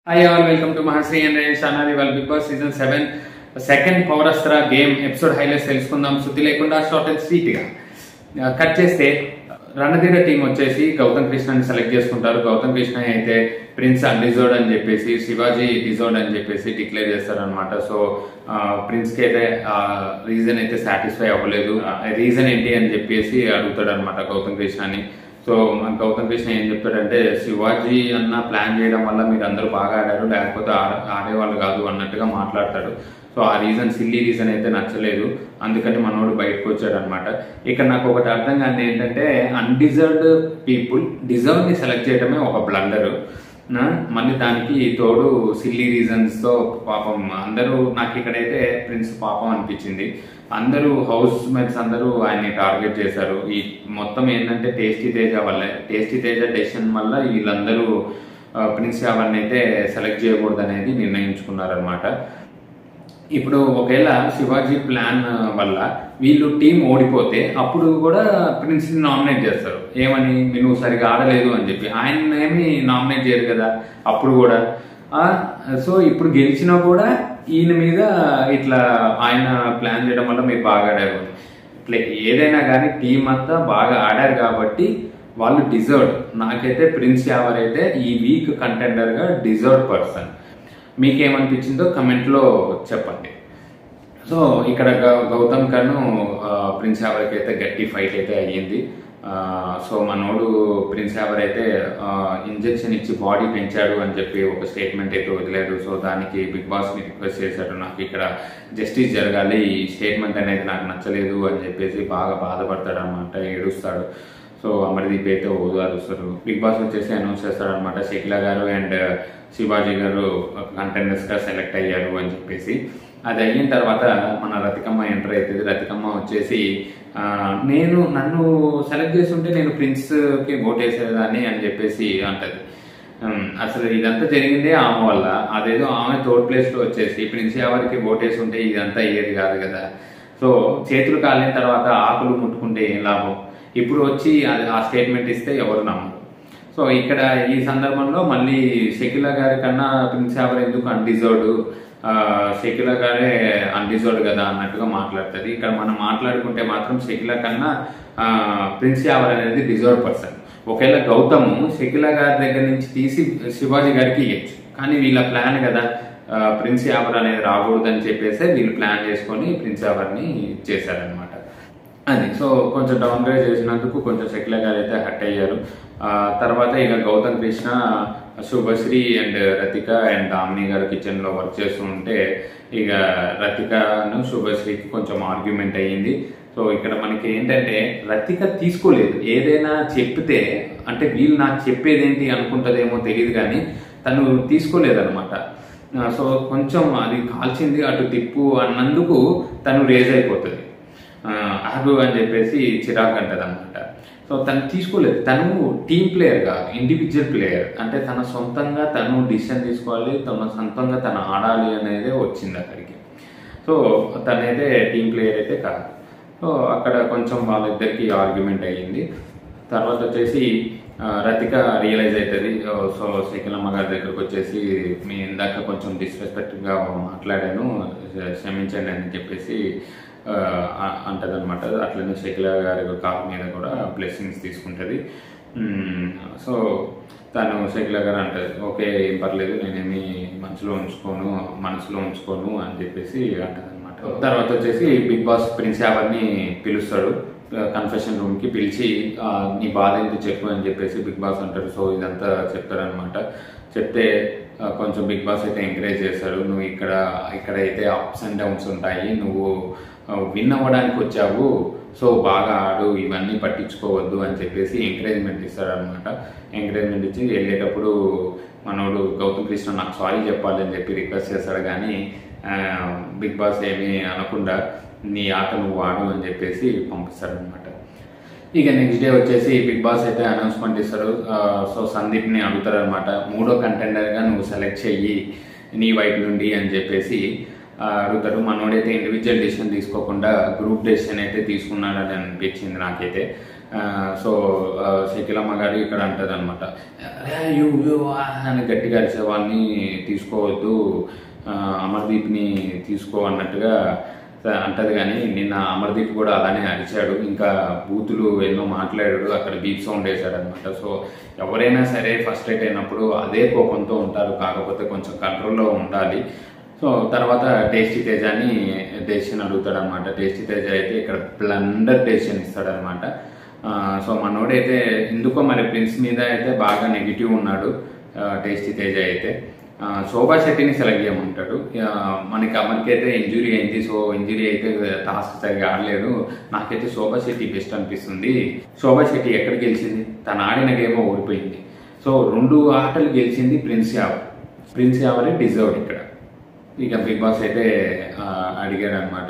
Hi all welcome to Maharshi and channel ఇవాళ Bigg Boss season seven second పౌరస్త్ర game episode highlights తెలుసుకుందాం శుద్ధి లేకుండా షార్ట్ అండ్ స్వీట్ గా కట్ చేస్తే రణధీర టీం వచ్చేసి గౌతమ్ కృష్ణని సెలెక్ట్ చేసుకుంటారు గౌతమ్ కృష్ణ అయితే ప్రిన్స్ అన్డిజర్డ్ అని చెప్పేసి శివాజీ డిజర్డ్ అని చెప్పేసి డిక్లేర్ చేస్తారనమాట సో ప్రిన్స్ కి అయితే రీజన్ అయితే సాటిస్ఫై అవ్వలేదు రీజన్ ఏంటి అని చెప్పేసి అడుగుతాడు అనమాట గౌతమ్ కృష్ణని సో మన గౌతమ్ కృష్ణ ఏం చెప్తాడంటే శివాజీ అన్న ప్లాన్ చేయడం వల్ల మీరు అందరూ బాగా ఆడారు లేకపోతే ఆడ- ఆడేవాళ్ళు కాదు అన్నట్టుగా మాట్లాడతాడు సో ఆ రీజన్ సిల్లీ రీజన్ అయితే నచ్చలేదు అందుకని మనోడు బయటకు వచ్చాడు అనమాట ఇక్కడ నాకు ఒకటి అర్థం కాని ఏంటంటే అన్డిజర్వ్డ్ పీపుల్ డిజర్వ్ ని సెలెక్ట్ చేయడమే ఒక బ్లండర్ మళ్ళీ దానికి తోడు సిల్లీ రీజన్స్ తో పాపం అందరూ నాకు ఇక్కడైతే ప్రిన్స్ పాపం అనిపించింది అందరూ హౌస్ మేట్స్ అందరూ ఆయన్ని టార్గెట్ చేశారు ఈ మొత్తం ఏంటంటే టేస్టీ తేజ వల్లే టేస్టీ తేజ డెసిషన్ వల్ల వీళ్ళందరూ ఆ, ప్రిన్స్ యావర్ని అయితే సెలెక్ట్ చేయకూడదు అనేది నిర్ణయించుకున్నారనమాట ఇప్పుడు ఒకవేళ శివాజీ ప్లాన్ వల్ల వీళ్ళు టీం ఓడిపోతే అప్పుడు కూడా ప్రిన్స్ ని నామినేట్ చేస్తారు ఏమని నువ్వు సరిగా ఆడలేదు అని చెప్పి ఆయన ఏమి నామినేట్ చేయరు కదా అప్పుడు కూడా ఆ, సో ఇప్పుడు గెలిచినా కూడా ఈయన మీద ఇట్లా ఆయన ప్లాన్ చేయడం వల్ల మీరు బాగా ఆడారు అని. ఇట్లా ఏదైనా కానీ టీం అంతా బాగా ఆడారు కాబట్టి వాళ్ళు డిజర్వ్ నాకైతే ప్రిన్స్ యావర్ అయితే ఈ వీక్ కంటెండర్ గా డిజర్వ్ పర్సన్ మీకేమనిపించిందో కమెంట్ లో చెప్పండి సో ఇక్కడ గౌ- గౌతమ్ కను ఆ, ప్రిన్స్ యావర్కి అయితే గట్టి ఫైట్ అయితే అయ్యింది ఆ, సో మనోడు ప్రిన్స్ యావర్ అయితే ఆ, ఇంజెక్షన్ ఇచ్చి బాడీ పెంచాడు అని చెప్పి ఒక స్టేట్మెంట్ అయితే వదిలాడు సో దానికి బిగ్ బాస్ ని రిక్వెస్ట్ చేశాడు నాకు ఇక్కడ జస్టిస్ జరగాలి ఈ స్టేట్మెంట్ అనేది నాకు నచ్చలేదు అని చెప్పేసి బాగా బాధపడతాడు అనమాట ఏడుస్తాడు సో అమర్దీప్ అయితే ఓదారుస్తారు బిగ్ బాస్ వచ్చేసి అనౌన్స్ చేస్తాడు అనమాట షకిలా గారు అండ్ శివాజీ గారు కంటెండర్స్ గా సెలెక్ట్ అయ్యారు అని చెప్పేసి అది అయిన తర్వాత మన రతికమ్మ ఎంటర్ అవుతుంది రతికమ్మ వచ్చేసి ఆ, నేను నన్ను సెలెక్ట్ చేస్తుంటే నేను ప్రిన్స్ కి ఓటేసేదాన్ని అని చెప్పేసి అంటది ఉమ్, అసలు ఇదంతా జరిగిందే ఆమె వల్ల అదేదో ఆమె థర్డ్ ప్లేస్ లో వచ్చేసి ప్రిన్స్ ఎవరికి ఓటేసి ఉంటే ఇదంతా అయ్యేది కాదు కదా సో చేతులు కాలిన తర్వాత ఆకులు ముట్టుకుంటే ఏం లాభం ఇప్పుడు వచ్చి అది- ఆ స్టేట్మెంట్ ఇస్తే ఎవరు నమ్మరు సో ఇక్కడ ఈ సందర్భంలో మళ్ళీ షకిల గారి కన్నా ప్రిన్స్ యావర్ ఎందుకు అన్డిజర్వ్డ్ షకిల గారే అన్డిజర్వ్డ్ కదా అన్నట్టుగా మాట్లాడుతుంది ఇక్కడ మనం మాట్లాడుకుంటే మాత్రం షకిల కన్నా ఆ, ప్రిన్స్ యావర్ అనేది డిజర్వ్ పర్సన్ ఒకవేళ గౌతమ్ షకిల గారి దగ్గర నుంచి తీసి శివాజీ గారికి ఇవ్వచ్చు కానీ వీళ్ళ ప్లాన్ కదా ఆ, ప్రిన్స్ యావర్ అనేది రాకూడదని చెప్పేసి వీళ్ళు ప్లాన్ చేసుకొని ప్రిన్స్ యావర్ని చేశారనమాట అది సో కొంచెం డౌన్ గ్రేడ్ చేసినందుకు కొంచెం సెక్యులర్ గారు అయితే హట్ అయ్యారు ఆ, తర్వాత ఇక గౌతమ్ కృష్ణ శుభశ్రీ అండ్ రతిక అండ్ దామిని గారు కిచెన్ లో వర్క్ చేస్తూ ఉంటే ఇక రతికను శుభశ్రీకి కొంచెం ఆర్గ్యుమెంట్ అయ్యింది సో ఇక్కడ మనకి ఏంటంటే రతిక తీసుకోలేదు ఏదైనా చెప్తే అంటే వీళ్ళు నాకు చెప్పేదేంటి అనుకుంటదేమో తెలియదు కానీ తను తీసుకోలేదన్నమాట ఆ, సో కొంచెం అది కాల్చింది అటు తిప్పు అన్నందుకు తను రేజ్ అయిపోతుంది ఆ, ఆగు అని చెప్పేసి చిరాకు అంటది అనమాట సో తను తీసుకోలేదు తను టీమ్ ప్లేయర్ కాదు ఇండివిజువల్ ప్లేయర్ అంటే తన సొంతంగా తను డిసిషన్ తీసుకోవాలి తన సొంతంగా తను ఆడాలి అనేది వచ్చింది అక్కడికి సో తనైతే టీం ప్లేయర్ అయితే కాదు సో అక్కడ కొంచెం వాళ్ళిద్దరికి ఆర్గ్యుమెంట్ అయ్యింది తర్వాత వచ్చేసి ఆ, రతిక రియలైజ్ అవుతుంది సో శకిలమ్మ గారి దగ్గరకు వచ్చేసి మీ ఇందాక కొంచెం డిస్రెస్పెక్ట్గా మాట్లాడాను క్షమించండి అని చెప్పేసి అంటది అనమాట అట్లనే శకిల గారి కాల్ మీద కూడా బ్లెస్సింగ్స్ తీసుకుంటుంది మ్మ్. సో తను శకిల గారు అంటది ఓకే ఏం పర్లేదు నేనేమి మనసులో ఉంచుకోను మనసులో ఉంచుకోను అని చెప్పేసి అంటది అనమాట తర్వాత వచ్చేసి బిగ్ బాస్ ప్రిన్స్ యావర్ని పిలుస్తాడు కన్ఫెషన్ రూమ్ కి పిలిచి ఆ, నీ బాధ ఎందుకు చెప్పు అని చెప్పేసి బిగ్ బాస్ అంటారు సో ఇదంతా చెప్తారనమాట చెప్తే ఆ, కొంచెం బిగ్ బాస్ అయితే ఎంకరేజ్ చేశారు నువ్వు ఇక్కడ ఇక్కడైతే అప్స్ అండ్ డౌన్స్ ఉంటాయి నువ్వు విన్ అవ్వడానికి వచ్చావు సో బాగా ఆడు ఇవన్నీ పట్టించుకోవద్దు అని చెప్పేసి ఎంకరేజ్మెంట్ ఇస్తాడు అనమాట ఎంకరేజ్మెంట్ ఇచ్చి వెళ్ళేటప్పుడు మనోడు గౌతమ్ కృష్ణ నాకు సారీ చెప్పాలి అని చెప్పి రిక్వెస్ట్ చేస్తాడు కానీ ఆ, బిగ్ బాస్ ఏమీ అనకుండా నీ ఆట నువ్వు ఆడు అని చెప్పేసి పంపిస్తారనమాట ఇక నెక్స్ట్ డే వచ్చేసి బిగ్ బాస్ అయితే అనౌన్స్మెంట్ ఇస్తారు ఆ, సో సందీప్ ని అడుగుతారు అనమాట మూడో కంటెండర్ గా నువ్వు సెలెక్ట్ చెయ్యి నీ వైపు నుండి అని చెప్పేసి ఆ, అడుగుతారు మనోడైతే ఇండివిజువల్ డెసిషన్ తీసుకోకుండా గ్రూప్ డెసిషన్ అయితే తీసుకున్నాడని అనిపించింది నాకైతే ఆ, సో ఆ, షకీలమ్మ గారు ఇక్కడ అంటది అనమాట యూ యూ అని గట్టిగా అరిచే వాళ్ళని తీసుకోవద్దు ఆ, అమర్దీప్ని తీసుకో అన్నట్టుగా అంటది కానీ నిన్న అమర్దీప్ కూడా అలానే అరిచాడు ఇంకా బూతులు ఎన్నో మాట్లాడాడు అక్కడ బీప్ సౌండ్ వేశాడు అనమాట సో ఎవరైనా సరే ఫస్ట్ రేట్ అయినప్పుడు అదే కోపంతో ఉంటారు కాకపోతే కొంచెం కంట్రోల్లో ఉండాలి సో తర్వాత టేస్టీ తేజాని డెసిషన్ అడుగుతాడు అనమాట టేస్టీ తేజ అయితే ఇక్కడ బ్లండర్ డెసిషన్ ఇస్తాడనమాట ఆ, సో మనోడైతే ఎందుకో మరి ప్రిన్స్ మీద అయితే బాగా నెగిటివ్ ఉన్నాడు ఆ, టేస్టీ తేజ అయితే ఆ, శోభా శెట్టిని సెలెక్ట్ చేయమంటాడు ఆ, మనకి అమర్కి అయితే ఇంజురీ అయింది సో ఇంజురీ అయితే టాస్క్ సరిగా ఆడలేదు నాకైతే శోభా శెట్టి బెస్ట్ అనిపిస్తుంది శోభా శెట్టి ఎక్కడ గెలిచింది తను ఆడిన గేమ్ ఓడిపోయింది సో రెండు ఆటలు గెలిచింది ప్రిన్స్ యావర్ ప్రిన్స్ యావరే డిజర్వ్ ఇక్కడ ఇక బిగ్ బాస్ అయితే ఆ, అడిగాడు అనమాట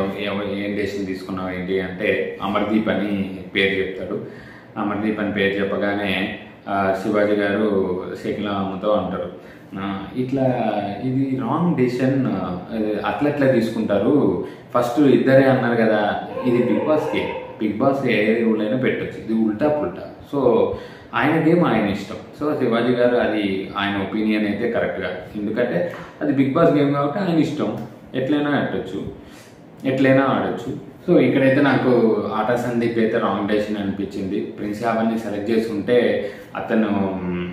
ఏం డెసిషన్ తీసుకున్నావు ఏంటి అంటే అమర్దీప్ అని పేరు చెప్తాడు అమర్దీప్ అని పేరు చెప్పగానే ఆ, శివాజీ గారు శకిలామతో అంటారు ఆ, ఇట్లా ఇది రాంగ్ డెసిషన్ అట్లా ఎట్లా తీసుకుంటారు ఫస్ట్ ఇద్దరే అన్నారు కదా ఇది బిగ్ బాస్ కే బిగ్ బాస్ ఏ రూల్ అయినా పెట్టొచ్చు ఇది ఉల్టా పుల్టా సో ఆయన గేమ్ ఆయన ఇష్టం సో శివాజీ గారు అది ఆయన ఒపీనియన్ అయితే కరెక్ట్గా ఎందుకంటే అది బిగ్ బాస్ గేమ్ కాబట్టి ఆయన ఇష్టం ఎట్లయినా పెట్టచ్చు ఎట్లయినా ఆడొచ్చు సో ఇక్కడైతే నాకు ఆటా సందీప్ అయితే రాంగ్ డెసిషన్ అనిపించింది ప్రిన్స్ యావన్ని సెలెక్ట్ చేసుకుంటే అతను మ్,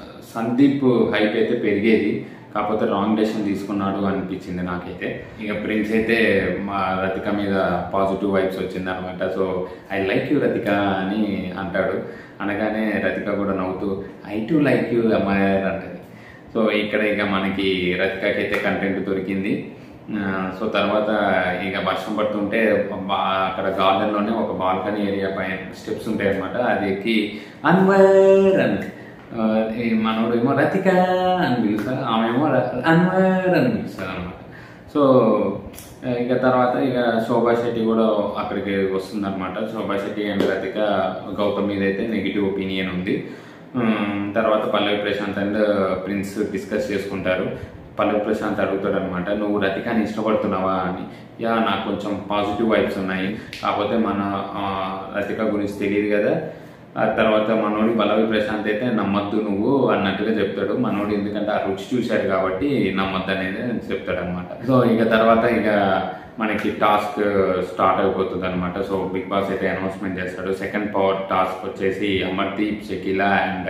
సందీప్ హైప్ అయితే పెరిగేది కాకపోతే రాంగ్ డెసిషన్ తీసుకున్నాడు అనిపించింది నాకైతే ఇక ప్రిన్స్ అయితే మా రతిక మీద పాజిటివ్ వైబ్స్ వచ్చింది అనమాట so I like you Rathika అని అంటాడు అనగానే రతిక కూడా నవ్వుతూ ఐ టు లైక్ యూ అమ్మాయి అంటది సో ఇక్కడ ఇక మనకి రతికకి అయితే కంటెంట్ దొరికింది ఆ, సో తర్వాత ఇక వర్షం పడుతుంటే బా- అక్కడ గార్డెన్ లోనే ఒక బాల్కనీ ఏరియా పైన స్టెప్స్ ఉంటాయి అనమాట అది ఎక్కి అన్వర్ అని ఆ, ఈ మనోడు ఏమో రతిక అని పిలుస్తారు ఆమె ఏమో ర- అన్వర్ అని పిలుస్తారు అనమాట సో ఆ, ఇక తర్వాత ఇక శోభా శెట్టి కూడా అక్కడికి వస్తుందన్నమాట శోభా శెట్టి అండ్ రతిక గౌతమ్ మీద అయితే నెగిటివ్ ఒపీనియన్ ఉంది ఉమ్, తర్వాత Pallavi Prashanth and Prince discuss చేసుకుంటారు పల్లవి ప్రశాంత్ అడుగుతాడు అనమాట నువ్వు రతికాని ఇష్టపడుతున్నావా అని యా నాకు కొంచెం పాజిటివ్ వైబ్స్ ఉన్నాయి కాకపోతే మన ఆ, రతిక గురించి తెలియదు కదా ఆ తర్వాత మనోడి పల్లవి ప్రశాంత్ అయితే నమ్మద్దు నువ్వు అన్నట్టుగా చెప్తాడు మనోడు ఎందుకంటే ఆ రుచి చూశాడు కాబట్టి నమ్మద్దు అనేది చెప్తాడు అనమాట సో ఇక తర్వాత ఇక మనకి టాస్క్ స్టార్ట్ అయిపోతుంది అనమాట సో బిగ్ బాస్ అయితే అనౌన్స్మెంట్ చేస్తాడు సెకండ్ పవర్ టాస్క్ వచ్చేసి అమర్దీప్ షకీలా అండ్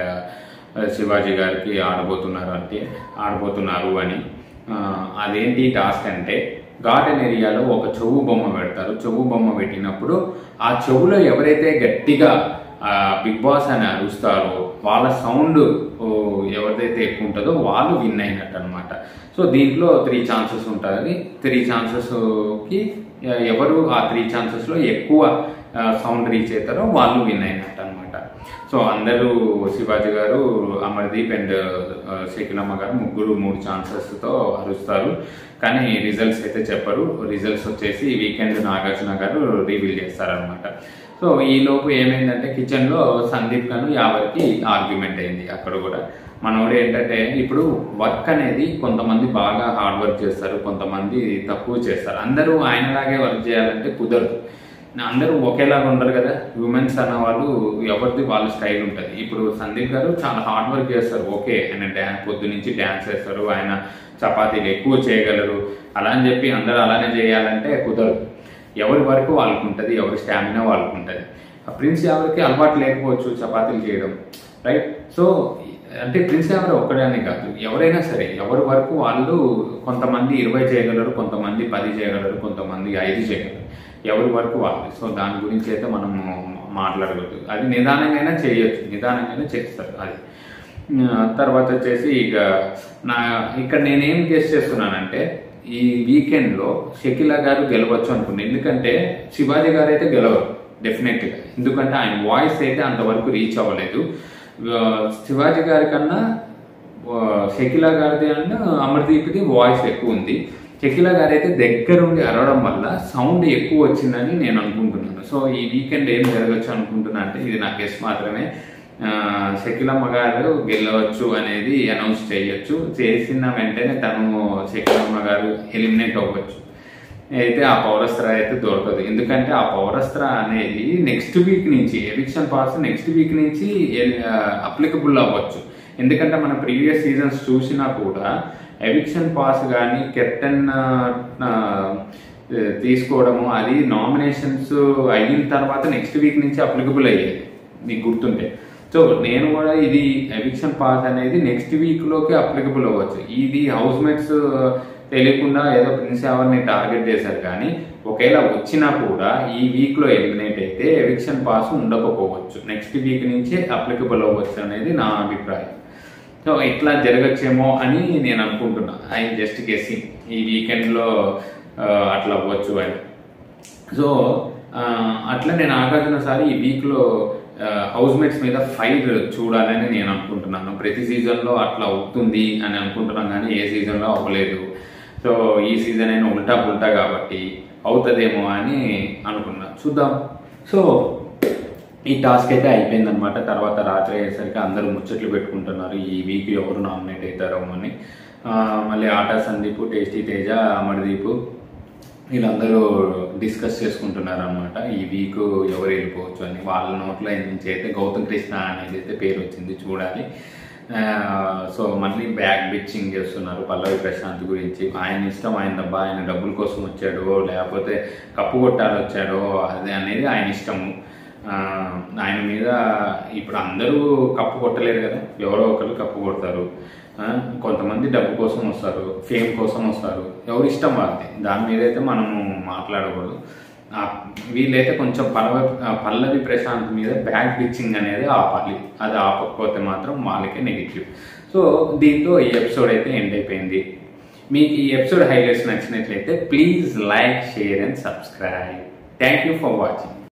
శివాజీ గారికి ఆడబోతున్నారు అంటే ఆడబోతున్నారు అని ఆ, అదేంటి టాస్క్ అంటే గార్డెన్ ఏరియాలో ఒక చెవు బొమ్మ పెడతారు చెవు బొమ్మ పెట్టినప్పుడు ఆ చెవులో ఎవరైతే గట్టిగా ఆ, బిగ్ బాస్ అని అరుస్తారో వాళ్ళ సౌండ్ ఎవరిదైతే ఎక్కువ ఉంటుందో వాళ్ళు విన్ అయినట్టు అనమాట సో దీంట్లో త్రీ ఛాన్సెస్ ఉంటుంది త్రీ ఛాన్సెస్కి ఎవరు ఆ త్రీ ఛాన్సెస్లో ఎక్కువ సౌండ్ రీచ్ అవుతారో వాళ్ళు విన్ అయినట్టు అనమాట సో అందరూ శివాజీ గారు అమర్దీప్ అండ్ శకిలమ్మ గారు ముగ్గురు మూడు ఛాన్సెస్తో అరుస్తారు కానీ రిజల్ట్స్ అయితే చెప్పరు రిజల్ట్స్ వచ్చేసి వీకెండ్ నాగార్జున గారు రివీల్ చేస్తారనమాట సో ఈ లోపు ఏమైందంటే కిచెన్లో సందీప్ గాను యావరికి ఆర్గ్యుమెంట్ అయింది అక్కడ కూడా మనోడు ఏంటంటే ఇప్పుడు వర్క్ అనేది కొంతమంది బాగా హార్డ్ వర్క్ చేస్తారు కొంతమంది తక్కువ చేస్తారు అందరూ ఆయనలాగే వర్క్ చేయాలంటే కుదరదు అందరూ ఒకేలాగా ఉండరు కదా హ్యూమన్స్ అన్న వాళ్ళు ఎవరిది వాళ్ళ స్టైల్ ఉంటుంది ఇప్పుడు సందీప్ గారు చాలా హార్డ్ వర్క్ చేస్తారు ఓకే ఆయన డ్యాన్స్ పొద్దు నుంచి డ్యాన్స్ చేస్తారు ఆయన చపాతీలు ఎక్కువ చేయగలరు అలా అని చెప్పి అందరూ అలానే చేయాలంటే కుదరదు ఎవరి వరకు వాళ్ళకు ఉంటుంది ఎవరి స్టామినా వాళ్ళకు ఉంటుంది ఆ ప్రిన్స్ ఎవరికి అలవాటు లేకపోవచ్చు చపాతీలు చేయడం రైట్ సో అంటే ప్రిన్స్ ఎవరు ఒక్కడే అని కాదు ఎవరైనా సరే ఎవరి వరకు వాళ్ళు కొంతమంది ఇరవై చేయగలరు కొంతమంది పది చేయగలరు కొంతమంది ఐదు చేయగలరు ఎవరి వరకు వాళ్ళు సో దాని గురించి అయితే మనం మాట్లాడకూడదు అది నిదానంగా చేయొచ్చు నిదానంగానే చేస్తారు అది ఆ, తర్వాత వచ్చేసి ఇక నా ఇక్కడ నేనేం గెస్ట్ చేస్తున్నానంటే ఈ వీకెండ్ లో షకిలా గారు గెలవచ్చు అనుకున్నాను ఎందుకంటే శివాజీ గారు అయితే గెలవరు డెఫినెట్ గా ఎందుకంటే ఆయన వాయిస్ అయితే అంతవరకు రీచ్ అవ్వలేదు ఆ, శివాజీ గారి కన్నా ఆ, షకిలా గారిది అండ్ అమర్దీప్ది వాయిస్ ఎక్కువ ఉంది షకిలా గారు అయితే దగ్గరుండి అరవడం వల్ల సౌండ్ ఎక్కువ వచ్చిందని నేను అనుకుంటున్నాను సో ఈ వీకెండ్ ఏం జరగచ్చు అనుకుంటున్నా అంటే ఇది నా గెస్ట్ మాత్రమే ఆ, షకిలమ్మ గారు గెలవచ్చు అనేది అనౌన్స్ చేయొచ్చు చేసిన వెంటనే తను షకిలమ్మ గారు ఎలిమినేట్ అవ్వచ్చు అయితే ఆ పౌరస్త్ర అయితే దొరకదు ఎందుకంటే ఆ పౌరస్త్ర అనేది నెక్స్ట్ వీక్ నుంచి ఎవిక్షన్ పాస్ నెక్స్ట్ వీక్ నుంచి అప్లికబుల్ అవ్వచ్చు ఎందుకంటే మన ప్రీవియస్ సీజన్స్ చూసినా కూడా ఎవిక్షన్ పాస్ కానీ కెప్టెన్ తీసుకోవడము అది నామినేషన్స్ అయిన తర్వాత నెక్స్ట్ వీక్ నుంచి అప్లికబుల్ అయ్యేది మీకు గుర్తుంటే సో నేను కూడా ఇది ఎవిక్షన్ పాస్ అనేది నెక్స్ట్ వీక్ లోకి అప్లికబుల్ అవ్వచ్చు ఇది హౌస్ మేట్స్ తెలియకుండా ఏదో ప్రిన్స్ ఎవరిని టార్గెట్ చేశారు కానీ ఒకవేళ వచ్చినా కూడా ఈ వీక్ లో ఎలిమినేట్ అయితే ఎవిక్షన్ పాస్ ఉండకపోవచ్చు నెక్స్ట్ వీక్ నుంచే అప్లికబుల్ అవ్వచ్చు అనేది నా అభిప్రాయం సో ఇట్లా జరగచ్చేమో అని నేను అనుకుంటున్నా ఐ జస్ట్ గెస్సింగ్ ఈ వీకెండ్లో అట్లా అవ్వచ్చు అని సో అట్లా నేను ఆగాల్సిన సారి ఈ వీక్లో హౌస్ మేట్స్ మీద ఫైర్ చూడాలని నేను అనుకుంటున్నాను ప్రతి సీజన్లో అట్లా అవుతుంది అని అనుకుంటున్నాను కానీ ఏ సీజన్లో అవ్వలేదు సో ఈ సీజన్ అయినా ఉల్టా పుల్టా కాబట్టి అవుతుందేమో అని అనుకున్నా చూద్దాం సో ఈ టాస్క్ అయితే అయిపోయింది అనమాట తర్వాత రాత్రి అయ్యేసరికి అందరూ ముచ్చట్లు పెట్టుకుంటున్నారు ఈ వీక్ ఎవరు నామినేట్ అవుతారో అని మళ్ళీ ఆటా సందీప్ టేస్టీ తేజ అమర్దీప్ వీళ్ళందరూ డిస్కస్ చేసుకుంటున్నారు అనమాట ఈ వీక్ ఎవరు వెళ్ళిపోవచ్చు అని వాళ్ళ నోట్లో నుంచి అయితే గౌతమ్ కృష్ణ అనేది అయితే పేరు వచ్చింది చూడాలి సో మళ్ళీ బ్యాక్ బిచ్చింగ్ చేస్తున్నారు పల్లవి ప్రశాంత్ గురించి ఆయన ఇష్టం ఆయన డబ్బా ఆయన డబ్బుల కోసం వచ్చాడో లేకపోతే కప్పు కొట్టాలి వచ్చాడో అది అనేది ఆయన ఇష్టము ఆయన మీద ఇప్పుడు అందరూ కప్పు కొట్టలేరు కదా ఎవరో ఒకరు కప్పు కొడతారు కొంతమంది డబ్బు కోసం వస్తారు ఫేమ్ కోసం వస్తారు ఎవరి ఇష్టం వాళ్ళది దాని మీద అయితే మనము మాట్లాడకూడదు వీళ్ళైతే కొంచెం పల్లవి పల్లవి ప్రశాంత్ మీద బ్యాక్ పిచ్చింగ్ అనేది ఆపాలి అది ఆపకపోతే మాత్రం వాళ్ళకే నెగిటివ్ సో దీంతో ఈ ఎపిసోడ్ అయితే ఎండ్ అయిపోయింది మీకు ఈ ఎపిసోడ్ హైలైట్స్ నచ్చినట్లయితే please like share and subscribe thank you for watching